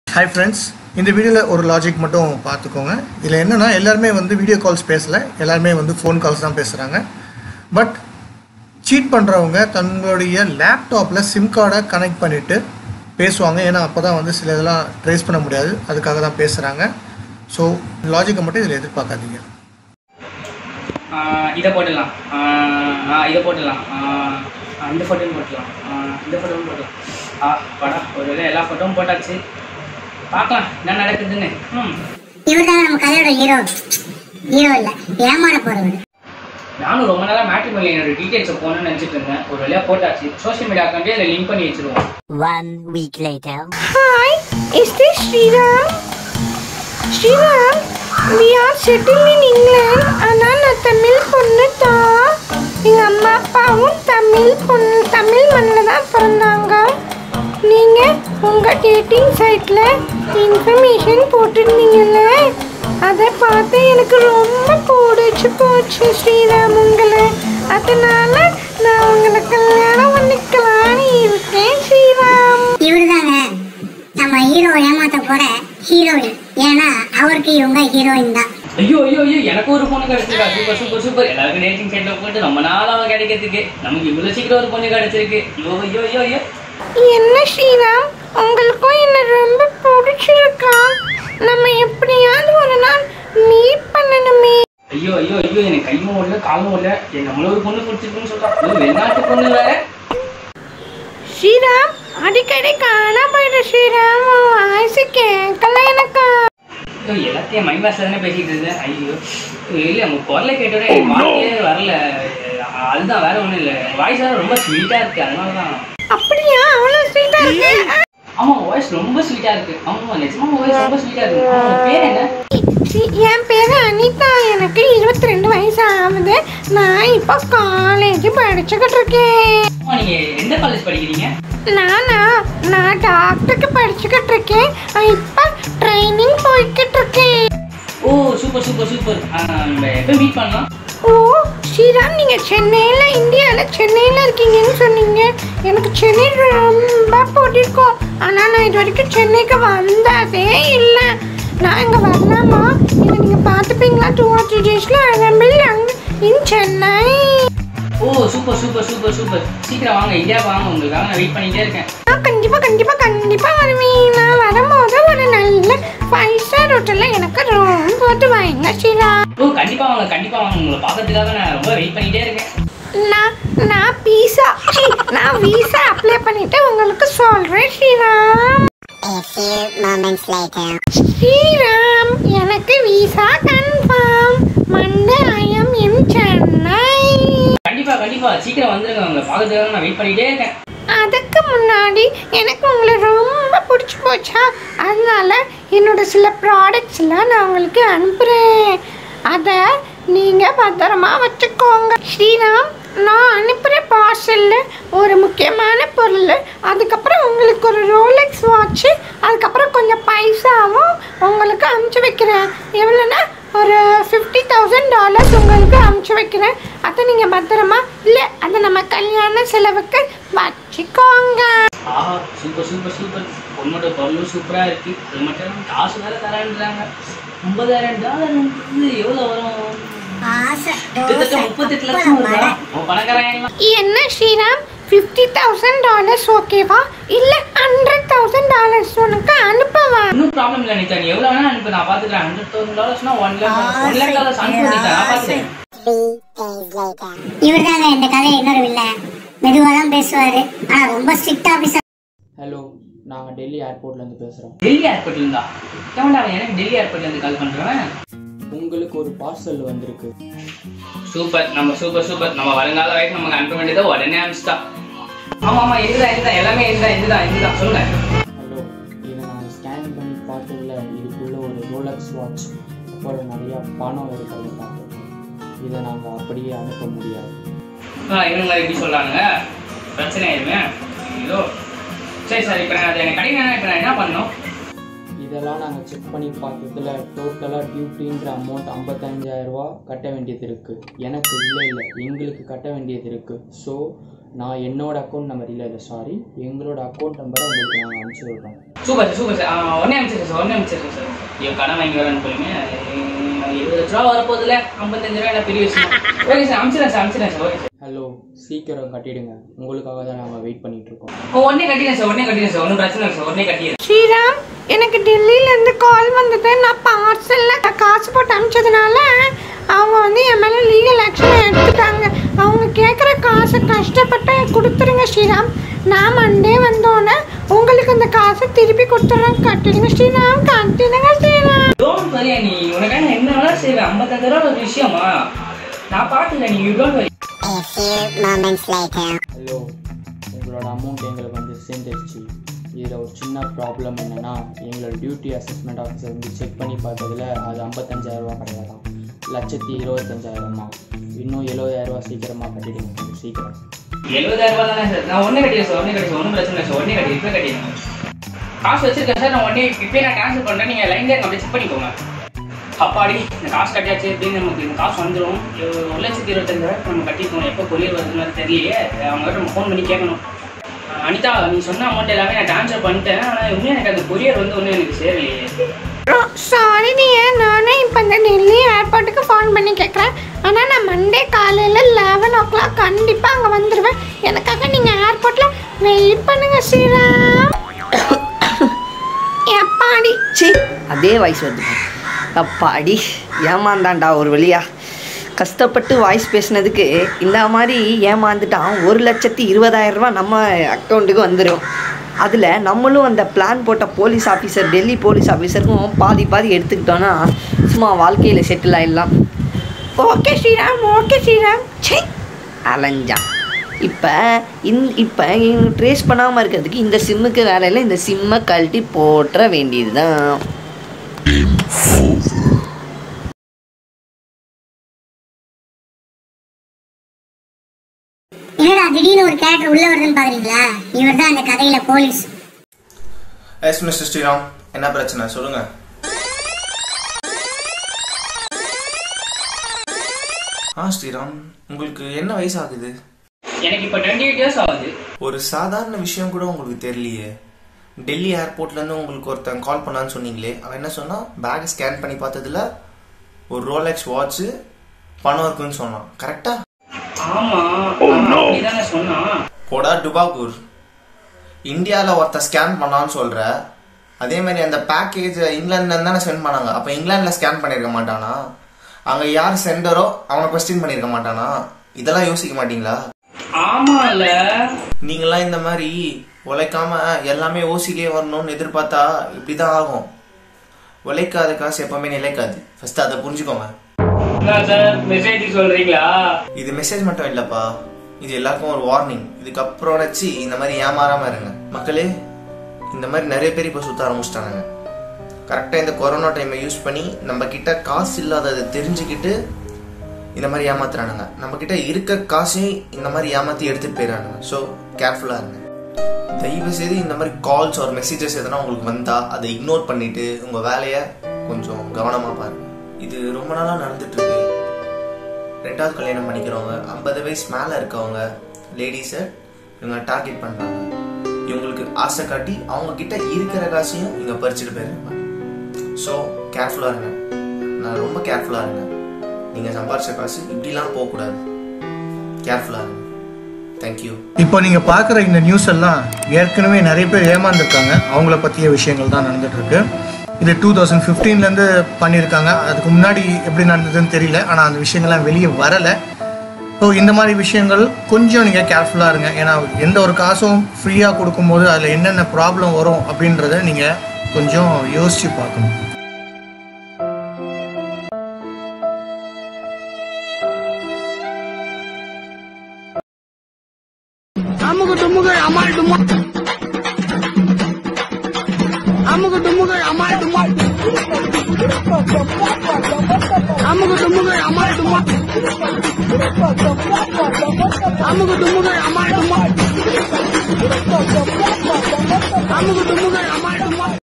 Hi friends இந்த வீடியோவில் ஒரு லாஜிக் மட்டும் பார்த்துக்கோங்க இதில் என்னென்னா எல்லாருமே வந்து வீடியோ கால்ஸ் பேசலை எல்லாருமே வந்து ஃபோன் கால்ஸ் தான் பேசுகிறாங்க பட் சீட் பண்ணுறவங்க தங்களுடைய லேப்டாப்பில் சிம் கார்டை கனெக்ட் பண்ணிவிட்டு பேசுவாங்க ஏன்னா அப்போ தான் வந்து சில இதெல்லாம் ட்ரேஸ் பண்ண முடியாது அதுக்காக தான் பேசுகிறாங்க ஸோ லாஜிக்கை மட்டும் இதில் எதிர்பார்க்காதீங்க ஆஹ் இதை போட்டுடலாம் ஆஹ் ஆஹ் இதை போட்டுடலாம் ஆஹ் ஆஹ் இந்த ஃபோட்டோவும் போட்டுடலாம் ஆஹ் இந்த ஃபோட்டோவும் போட்டுடலாம் ஆ படம் ஒரு வேளை எல்லா ஃபோட்டோவும் போட்டாச்சு பார்க்கலாம் என்ன நடக்குதுன்னு ம் இவர் தான் நம்ம கதையோட ஹீரோ ஹீரோ இல்ல ஏமாற போறவர் நானும் ரொம்ப நாளாக மேட்ரிமோனி என்னோட டீட்டெயில்ஸை போகணும்னு நினச்சிட்டு இருந்தேன் ஒரு வழியாக போட்டாச்சு சோஷியல் மீடியா அக்கௌண்ட்டே அதில் லிங்க் பண்ணி வச்சிருவோம் One week later. Hi, is this Sriram? Sriram, we are settled in England. ஆனால் நான் தமிழ் பொண்ணு தான் எங்கள் அம்மா அப்பாவும் தமிழ் பொண்ணு தமிழ் மண்ணில் தான் பிறந்தாங்க நீங்கள் உங்கள் டேட்டிங் சைட்டில் இன்ஃபர்மேஷன் போட்டிருந்தீங்கல்ல அதை பார்த்து எனக்கு ரொம்ப பிடிச்சி போச்சு ஸ்ரீராம் உங்களை அதனால நான் உங்களை கல்யாணம் பண்ணிக்கலான்னு இருக்கேன் ஸ்ரீராம் இவரு தாங்க நம்ம ஹீரோ ஏமாத்த போற ஹீரோயின் ஏன்னா அவருக்கு இவங்க ஹீரோயின் தான் ஐயோ ஐயோ ஐயோ எனக்கு ஒரு பொண்ணு கிடைச்சிருக்கா சூப்பர் சூப்பர் சூப்பர் எல்லாருக்கும் டேட்டிங் சைட்டில் போட்டு ரொம்ப நாளாக கிடைக்கிறதுக்கு நமக்கு இவ்வளோ சீக்கிரம் ஒரு பொண்ணு கிடைச்சிருக்கு ஐயோ ஐயோ ஐயோ ஐயோ என்ன ஸ்ரீராம் உங்களுக்கும் என்ன ரொம்ப பிடிச்சிருக்கா நம்ம எப்படியாவது ஒரு நாள் மீட் பண்ணணுமே ஐயோ ஐயோ ஐயோ எனக்கு கையும் ஓடல காலும் ஓடல என் நம்மள ஒரு பொண்ணு பிடிச்சிருக்குன்னு சொல்றா ஐயோ, வெளிநாட்டு பொண்ணு வேற ஸ்ரீராம் அடிக்கடி காண போயிடு ஸ்ரீராம் உன் வாய்ஸ் கேட்கல எனக்கு ஐயோ எல்லாத்தையும் மைண்ட் வாஷ் தானே பேசிட்டு இருந்தேன் ஐயோ இல்லை உங்க குரலை கேட்டோட எனக்கு வார்த்தையே வரல அதுதான் வேற ஒன்றும் இல்லை வாய்ஸ் வேற ரொம்ப ஸ்வீட்டாக இருக்கு அதனால தான் அப்படியா அவ்வளோ ஸ்வீட்டா இருக்கு ஆமா வாய்ஸ் ரொம்ப ஸ்வீட்டாக இருக்கு ஆமா நிஜமா வாய்ஸ் ரொம்ப ஸ்வீட்டாக இருக்கு ஆமா, உங்க பேர் என்ன சி- என் பேரு அனிதா எனக்கு இருபத்தி ரெண்டு வயசு ஆகுது நான் இப்போ காலேஜ் படிச்சுக்கிட்டு இருக்கேன் ஆமா நீங்க எந்த காலேஜ் படிக்கிறீங்க நானா நான் டாக்டருக்கு படிச்சுக்கிட்டு இருக்கேன் இப்போ ட்ரைனிங் போய்கிட்டு இருக்கேன் ஓ சூப்பர் சூப்பர் சூப்பர் எப்போ மீட் பண்ணலாம் ஓ ஸ்ரீராம் நீங்கள் சென்னையில் இந்தியாவில் சென்னையில் இருக்கீங்கன்னு சொன்னீங்க எனக்கு சென்னை ரொம்ப பிடிக்கும் ஆனால் நான் இது வரைக்கும் சென்னைக்கு வந்ததே இல்லை நான் இங்கே வரலாமா இதை நீங்கள் பார்த்துப்பீங்களா டூ ஆர் த்ரீ டேஸில் ஐ அங்கே இன் சென்னை ஓ சூப்பர் சூப்பர் சூப்பர் சூப்பர் சீக்கிரம் வாங்க இந்தியா வாங்க உங்களுக்காக நான் வெயிட் பண்ணிட்டே இருக்கேன் நான் கண்டிப்பாக கண்டிப்பாக கண்டிப்பாக வருவேன் நான் வரும்போது ஒரு நல்ல ஃபைவ் ஸ்டார் ஹோட்டலில் எனக்கு ரூம் போட்டு வாங்க ஸ்ரீராம் ஓ கண்டிப்பா வாங்க கண்டிப்பா வாங்க உங்களை பார்க்கறதுக்காக நான் ரொம்ப வெயிட் பண்ணிட்டே இருக்கேன் நான் நான் பீஸா ச்சீ, நான் வீசா அப்ளை பண்ணிட்டு உங்களுக்கு சொல்றேன் Sriram A few moments later. Sriram எனக்கு visa confirm Monday I am in Chennai கண்டிப்பா கண்டிப்பா சீக்கிரம் வந்துருங்க உங்களை பார்க்கறதுக்காக நான் வெயிட் பண்ணிட்டே இருக்கேன் அதுக்கு முன்னாடி எனக்கு உங்களை ரொம்ப பிடிச்சி போச்சா அதனால என்னோட சில ப்ராடக்ட்ஸ்லாம் நான் உங்களுக்கு அனுப்புகிறேன் அதை நீங்கள் பத்திரமா வச்சுக்கோங்க ஸ்ரீராம் நான் அனுப்புகிற பார்சலில் ஒரு முக்கியமான பொருள் அதுக்கப்புறம் உங்களுக்கு ஒரு ரோலெக்ஸ் வாட்ச்சு அதுக்கப்புறம் கொஞ்சம் பைசாவும் உங்களுக்கு அனுப்பிச்சி வைக்கிறேன் எவ்வளோன்னா ஒரு ஃபிஃப்டி தௌசண்ட் டாலர்ஸ் உங்களுக்கு அனுப்பிச்சி வைக்கிறேன் அதை நீங்கள் பத்திரமா இல்லை அதை நம்ம கல்யாண செலவுக்கு வச்சுக்கோங்க ஆஹா சூப்பர் சூப்பர் சூப்பர் பொண்ணோட பொருளும் சூப்பரா இருக்கு அது மட்டும் இல்லாம காசு வேற தரேன்றாங்க ஐம்பதாயிரம் டாலர் எவ்வளவு வரும் ஆசை கிட்டத்தட்ட முப்பத்தெட்டு லட்சம் வருதா அவன் பணக்காரன் என்ன ஸ்ரீராம் ஃபிஃப்டி தௌசண்ட் டாலர்ஸ் ஓகேவா இல்லை ஹண்ட்ரட் தௌசண்ட் டாலர்ஸ் உனக்கு அனுப்பவா இன்னும் ப்ராப்ளம் இல்லை நித்தா நீ எவ்வளவு வேணா அனுப்பு நான் பாத்துக்கிறேன் ஹண்ட்ரட் தௌசண்ட் டாலர்ஸ்னா one lakh one lakh dollars அனுப்பு நித்தா நான் பாத்துக்கிறேன் இவர் தாங்க இந்த கதையை இன்னொரு இல்ல மெதுவா தான் பேசுவாரு ஆனா ரொம்ப ஸ்ட்ரிக்ட் ஆபீசர் ஹலோ நாங்கள் டெல்லி ஏர்போர்ட்லேருந்து பேசுகிறோம் டெல்லி ஏர்போர்ட்ல இருந்தா ஏன்டா அவன் எனக்கு டெல்லி ஏர்போர்ட்ல இருந்து கால் பண்றவன் உங்களுக்கு ஒரு பார்சல் வந்திருக்கு சூப்பர் நம்ம சூப்பர் சூப்பர் நம்ம வருங்கால வரைக்கும் நமக்கு அனுப்ப வேண்டியதை உடனே அனுப்பிச்சிட்டா ஆமா ஆமா இதுதான் இதுதான் எல்லாமே இதுதான் இதுதான் இதுதான் சொல்லுங்க ஹலோ இதை நான் ஸ்கேன் பண்ணி பார்த்ததுல இதுக்குள்ள ஒரு ரோலக்ஸ் வாட்ச் அப்புறம் நிறையா பணம் இருக்கிறத பார்த்துருக்கோம் இதை நாங்கள் அப்படியே அனுப்ப முடியாது ஆ, இவனுங்க எப்படி சொல்றாங்க பிரச்சனை ஆயிருமே ஐயோ சரி சார் இப்போ நான் அதை எனக்கு கிடைக்கணும் இப்போ நான் என்ன பண்ணணும் இதெல்லாம் நாங்கள் செக் பண்ணி பார்த்ததுல டோட்டலாக டியூட்டின்ற அமௌண்ட் ஐம்பத்தஞ்சாயிரம் ரூபா கட்ட வேண்டியது இருக்குது எனக்கு இல்லை இல்லை எங்களுக்கு கட்ட வேண்டியது இருக்குது ஸோ நான் என்னோட அக்கௌண்ட் நம்பர் இல்லை இல்லை சாரி எங்களோட அக்கௌண்ட் நம்பரை உங்களுக்கு நாங்கள் அனுப்பிச்சி விடுறோம் சூப்பர் சார் சூப்பர் சார் ஆ, உடனே அனுப்பிச்சிருக்கேன் சார் உடனே அனுப்பிச்சிருக்கேன் சார் என் கடன் வாங்கி வரேன்னு போறீங்க இருபது லட்ச ரூபா வரப்போதில்ல ஐம்பத்தஞ்சு ரூபா என்ன பெரிய விஷயம் ஓகே சார் அனுப்பிச்சிடறேன் சார் அனுப்பிச்சிடறேன் சார் ஓகே சார் ஹலோ சீக்கிரம் கட்டிடுங்க உங்களுக்காக தான் நாங்கள் வெயிட் பண்ணிட்டு இருக்கோம் ஓ, உடனே கட்டிடுறேன் சார் உடனே கட்டிடுறேன் சார் ஒன்றும் பிரச்சனை இல்லை சார் உடனே கட்டிடுறேன் ஸ்ரீராம் எனக்கு டெல்லியிலேருந்து கால் வந்தது நான் பார்சலில் காசு போட்டு அனுப்பிச்சதுனால அவங்க வந்து என் மேலே லீகல் ஆக்ஷன் எடுத்துட்டாங்க அவங்க கேட்குற காசை கஷ்டப்பட்டு கொடுத்துருங்க ஸ்ரீராம் நான் மண்டே வந்தோடனே உங்களுக்கு அந்த காசை திருப்பி கொடுத்துட்றேன் கட்டிடுங்க ஸ்ரீராம் கட்டிடுங்க ஸ்ரீராம் டோன்ட் வரி நீ உனக்காக நான் என்ன வேணாலும் செய்வேன் ஐம்பத்தஞ்சு ரூபா ஒரு விஷயமா நான் பார்த்துக்கிறேன் நீ don't worry A few moments later. Hello உங்களோட அமௌண்ட் எங்களுக்கு வந்து சேர்ந்துருச்சு இதில் ஒரு சின்ன ப்ராப்ளம் என்னென்னா எங்களோட டியூட்டி அசஸ்மெண்ட் ஆஃபீஸர் வந்து செக் பண்ணி பார்த்ததுல அது ஐம்பத்தஞ்சாயிரரூபா கிடையாதாம் லட்சத்தி இருபத்தஞ்சாயிரமா இன்னும் எழுபதாயிரரூபா சீக்கிரமாக கட்டிடுங்க கொஞ்சம் சீக்கிரம் எழுபதாயிரம் ரூபாய் தானே சார் நான் ஒன்றே கட்டிடுறேன் சார் ஒன்றே கட்டிடுறேன் ஒன்றும் பிரச்சனை இல்லை சார் ஒன்றே கட்டி இப்போ கட்டிடுறேன் காசு வச்சிருக்கேன் சார் நான் ஒன்றே இப்போயே நான் ட்ரான்ஸ்ஃபர் பண்ணுறேன் நீங்கள் லைன்லேயே அப்படியே செக் பண்ணிக்கோங்க அப்பாடி இந்த காசு கட்டியாச்சு அப்படின்னு நமக்கு இந்த காசு வந்துடும் ஒரு லட்சத்தி இருபத்தஞ்சாயிரம் நம்ம கட்டிக்கணும் எப்போ கொரியர் வருதுன்னு தெரியலையே அவங்ககிட்ட நம்ம ஃபோன் பண்ணி கேட்கணும் அஹ் அனிதா நீ சொன்ன அமௌண்ட் எல்லாமே நான் ட்ரான்ஸ்ஃபர் பண்ணிட்டேன் ஆனால் இன்னும் எனக்கு அந்த கொரியர் வந்து ஒன்றும் எனக்கு சேரலையே சாரி நீ நானே இப்போ இந்த டெல்லி ஏர்போர்ட்டுக்கு ஃபோன் பண்ணி கேட்குறேன் ஆனால் நான் மண்டே காலையில் லெவன் ஓ கிளாக் கண்டிப்பாக அங்கே வந்துடுவேன் எனக்காக நீங்கள் ஏர்போர்ட்டில் வெயிட் பண்ணுங்க ஸ்ரீராம் எப்பாடி சி அதே வாய்ஸ் வருது அப்பாடி ஏமாந்தான்டா ஒரு வழியா கஷ்டப்பட்டு வாய்ஸ் பேசினதுக்கு இந்த மாதிரி ஏமாந்துட்டான் ஒரு லட்சத்தி இருபதாயிரம் ரூபாய் நம்ம அக்கௌண்ட்டுக்கு வந்துடும் அதில் நம்மளும் அந்த பிளான் போட்ட போலீஸ் ஆஃபீஸர் டெல்லி போலீஸ் ஆஃபீஸருக்கும் பாதி பாதி எடுத்துக்கிட்டோன்னா சும்மா வாழ்க்கையில் செட்டில் ஆயிடலாம் ஓகே ஸ்ரீராம் ஓகே ஸ்ரீராம் ச்சே அலைஞ்சான் இப்போ இந் இப்போ ட்ரேஸ் பண்ணாமல் இருக்கிறதுக்கு இந்த சிம்முக்கு வேலை இல்லை இந்த சிம்மை கழட்டி போட்டுற வேண்டியது தான் என்னடா திடீர்னு ஒரு கேரக்டர் உள்ள வருதுன்னு பாக்குறீங்களா இவர் தான் அந்த கதையில போலீஸ் எஸ் மிஸ்டர் ஸ்ரீராம் என்ன பிரச்சனை சொல்லுங்க ஆ ஸ்ரீராம் உங்களுக்கு என்ன வயசு ஆகுது எனக்கு இப்போ டுவெண்ட்டி எயிட் இயர்ஸ் ஆகுது ஒரு சாதாரண விஷயம் கூட உங்களுக்கு தெரியலையே டெல்லி ஏர்போர்ட்ல இருந்து உங்களுக்கு ஒருத்தன் கால் பண்ணான்னு சொன்னீங்களே அவன் என்ன சொன்னா பேக் ஸ்கேன் பண்ணி பார்த்ததுல ஒரு ரோலெக்ஸ் வாட்ச் பணம் இருக்குன்னு சொன்னான் கரெக்டா ஆமா அப்படிதானே சொன்னான் போடா டுபாகூர் இந்தியாவில் ஒருத்தன் ஸ்கேன் பண்ணான்னு சொல்ற அதே மாதிரி அந்த பேக்கேஜ் இங்கிலாந்துல இருந்து தானே சென்ட் பண்ணாங்க அப்போ இங்கிலாந்துல ஸ்கேன் பண்ணியிருக்க மாட்டானா அங்க யார் சென்டரோ அவனை கொஸ்டின் பண்ணியிருக்க மாட்டானா இதெல்லாம் யோசிக்க மாட்டீங்களா ஆமால நீங்களாம் இந்த மாதிரி உழைக்காம எல்லாமே ஓசிலே வரணும்னு எதிர்பார்த்தா இப்படிதான் ஆகும் உழைக்காத காசு எப்பவுமே நிலைக்காது ஃபர்ஸ்ட் அதை புரிஞ்சுக்கோங்க என்ன சார் மெசேஜ் சொல்றீங்களா இது மெசேஜ் மட்டும் இல்லப்பா இது எல்லாருக்கும் ஒரு வார்னிங் இதுக்கப்புறம் வச்சு இந்த மாதிரி ஏமாறாம இருங்க மக்களே இந்த மாதிரி நிறைய பேர் இப்போ சுத்த ஆரம்பிச்சிட்டாங்க கரெக்டாக இந்த கொரோனா டைமை யூஸ் பண்ணி நம்ம கிட்ட காசு இல்லாததை தெரிஞ்சுக்கிட்டு இந்த மாதிரி ஏமாத்துறானுங்க நம்ம கிட்ட இருக்க காசையும் இந்த மாதிரி ஏமாத்தி எடுத்துட்டு போயிடறானுங்க ஸோ கேர்ஃபுல்லாக இருங்க தயவு செய்து இந்த மாதிரி கால்ஸ் ஒரு மெசேஜஸ் எதனா உங்களுக்கு வந்தா அதை இக்னோர் பண்ணிட்டு உங்க வேலையை கொஞ்சம் கவனமா பாருங்க இது ரொம்ப நாளா நடந்துட்டு இருக்கு ரெண்டாவது கல்யாணம் பண்ணிக்கிறவங்க ஐம்பது வயசு மேலே இருக்கவங்க லேடிஸை இவங்க டார்கெட் பண்ணுறாங்க இவங்களுக்கு ஆசை காட்டி அவங்க கிட்ட இருக்கிற காசையும் இவங்க பறிச்சுட்டு போயிருக்காங்க ஸோ கேர்ஃபுல்லாக இருங்க நான் ரொம்ப கேர்ஃபுல்லாக இருங்க நீங்கள் சம்பாரிச்ச காசு இப்படிலாம் போகக்கூடாது கேர்ஃபுல்லாக இருங்க தேங்க்யூ இப்போ நீங்கள் பார்க்குற இந்த நியூஸ் எல்லாம் ஏற்கனவே நிறைய பேர் ஏமாந்துருக்காங்க அவங்கள பற்றிய விஷயங்கள் தான் நடந்துட்டு இருக்கு இது டூ தௌசண்ட் ஃபிஃப்டீன்லேருந்து பண்ணியிருக்காங்க அதுக்கு முன்னாடி எப்படி நடந்ததுன்னு தெரியல ஆனால் அந்த விஷயங்கள்லாம் வெளியே வரலை ஸோ இந்த மாதிரி விஷயங்கள் கொஞ்சம் நீங்கள் கேர்ஃபுல்லாக இருங்க ஏன்னா எந்த ஒரு காசும் ஃப்ரீயாக கொடுக்கும்போது அதில் என்னென்ன ப்ராப்ளம் வரும் அப்படின்றத நீங்கள் கொஞ்சம் யோசித்து பார்க்கணும் அமுகு டுமுகு அமால் டுமா அமுகு டுமுகு அமால் டுமா அமுகு டுமுகு அமால் டுமா அமுகு டுமுகு அமால் டுமா அமுகு டுமுகு அமால் டுமா